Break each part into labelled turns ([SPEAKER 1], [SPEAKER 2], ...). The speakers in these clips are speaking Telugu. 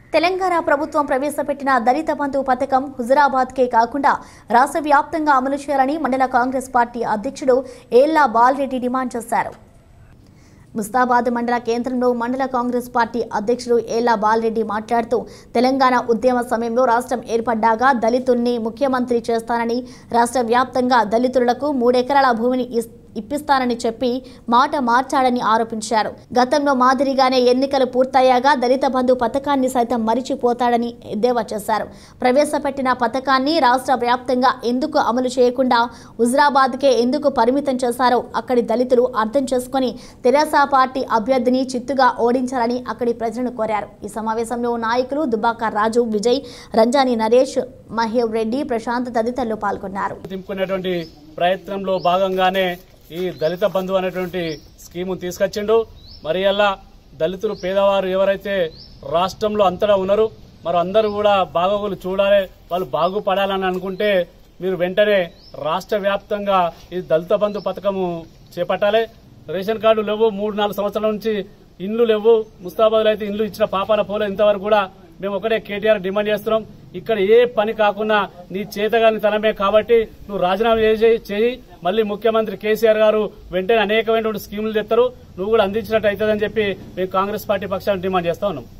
[SPEAKER 1] తెలంగాణ ప్రభుత్వం ప్రవేశపెట్టిన దళిత బంధు పథకం హుజురాబాద్కే కాకుండా రాష్ట్ర వ్యాప్తంగా అమలు చేయాలని మండల కాంగ్రెస్ పార్టీ అధ్యక్షుడు ఏల్లా బాలరెడ్డి డిమాండ్ చేశారు ముస్తాబాద్ మండల కేంద్రంలో మండల కాంగ్రెస్ పార్టీ అధ్యక్షుడు ఏలా బాలరెడ్డి మాట్లాడుతూ తెలంగాణ ఉద్యమ సమయంలో రాష్ట్రం ఏర్పడ్డాగా దళితుల్ని ముఖ్యమంత్రి చేస్తానని రాష్ట్ర వ్యాప్తంగా దళితులకు మూడెకరాల భూమిని ఇస్- ఇప్పిస్తానని చెప్పి మాట మార్చాడని ఆరోపించారు గతంలో మాదిరిగానే ఎన్నికలు పూర్తయ్యాగా దళిత బంధు పథకాన్ని సైతం మరిచిపోతాడని ఎద్దేవా చేశారు ప్రవేశపెట్టిన పథకాన్ని రాష్ట్ర వ్యాప్తంగా ఎందుకు అమలు చేయకుండా హుజరాబాద్కే ఎందుకు పరిమితం చేశారో అక్కడి దళితులు అర్థం చేసుకొని తెరాస పార్టీ అభ్యర్థిని చిత్తుగా ఓడించాలని అక్కడి ప్రజలను కోరారు ఈ సమావేశంలో నాయకులు దుబ్బాక రాజు విజయ్ రంజాని నరేష్ మహేవ్ రెడ్డి ప్రశాంత్ తదితరులు పాల్గొన్నారు
[SPEAKER 2] దింపుకునేటువంటి ప్రయత్నంలో భాగంగానే ఈ దళిత బంధు అనేటువంటి స్కీము తీసుకొచ్చిండు మరి అలా దళితులు పేదవారు ఎవరైతే రాష్ట్రంలో అంతటా ఉన్నారు మరి అందరూ కూడా బాగోగులు చూడాలి వాళ్ళు బాగుపడాలని అనుకుంటే మీరు వెంటనే రాష్ట్ర వ్యాప్తంగా ఈ దళిత బంధు పథకము చేపట్టాలి రేషన్ కార్డు లేవు మూడు నాలుగు సంవత్సరాల నుంచి ఇండ్లు లేవు ముస్తాబాద్లో అయితే ఇండ్లు ఇచ్చిన పాపాల పోలే ఇంతవరకు కూడా మేము ఒకటే కేటీఆర్ డిమాండ్ చేస్తున్నాం ఇక్కడ ఏ పని కాకుండా నీ చేతగాని తనమే కాబట్టి నువ్వు రాజీనామా చేసి- చేయి మళ్ళీ ముఖ్యమంత్రి కేసీఆర్ గారు వెంటనే అనేకమైనటువంటి స్కీములు తెస్తారు నువ్వు కూడా అందించినట్టు అవుతుందని చెప్పి మేము కాంగ్రెస్ పార్టీ పక్షాన్ని డిమాండ్ చేస్తా ఉన్నాం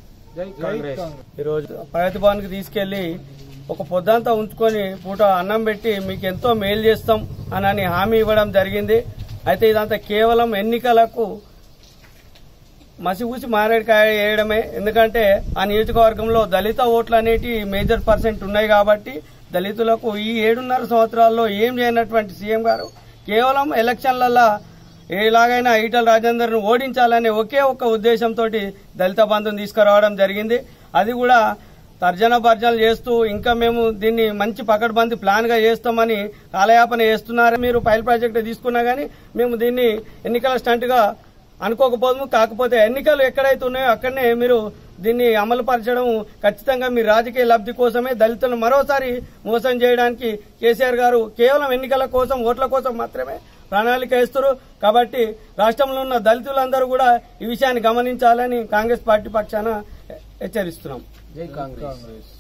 [SPEAKER 3] ఈరోజు ప్రగతి భవన్కి తీసుకెళ్లి ఒక పొద్దంతా ఉంచుకొని పూట అన్నం పెట్టి మీకు ఎంతో మేలు చేస్తాం అని హామీ ఇవ్వడం జరిగింది అయితే ఇదంతా కేవలం ఎన్నికలకు మసిగూసి మారేడుకాయ వేయడమే ఎందుకంటే ఆ నియోజకవర్గంలో దళిత ఓట్లు అనేటి మేజర్ పర్సెంట్ ఉన్నాయి కాబట్టి దళితులకు ఈ ఏడున్నర సంవత్సరాల్లో ఏం చేయనటువంటి సీఎం గారు కేవలం ఎలక్షన్లలో ఎలాగైనా ఈటల రాజేందర్ను ఓడించాలనే ఒకే ఒక్క ఉద్దేశంతో దళిత బంధుని తీసుకురావడం జరిగింది అది కూడా తర్జన భర్జనలు చేస్తూ ఇంకా మేము దీన్ని మంచి పకడ్బందీ ప్లాన్ గా చేస్తామని కాలయాపన చేస్తున్నారు మీరు పైల్ ప్రాజెక్ట్ తీసుకున్నా గానీ మేము దీన్ని ఎన్నికల స్టంట్ గా అనుకోకపోదు కాకపోతే ఎన్నికలు ఎక్కడైతే ఉన్నాయో అక్కడనే మీరు దీన్ని అమలు పరచడం ఖచ్చితంగా మీ రాజకీయ లబ్ధి కోసమే దళితులను మరోసారి మోసం చేయడానికి కేసీఆర్ గారు కేవలం ఎన్నికల కోసం ఓట్ల కోసం మాత్రమే ప్రణాళిక వేస్తారు కాబట్టి రాష్ట్రంలో ఉన్న దళితులందరూ కూడా ఈ విషయాన్ని గమనించాలని కాంగ్రెస్ పార్టీ పక్షాన హెచ్చరిస్తున్నాం
[SPEAKER 4] జై కాంగ్రెస్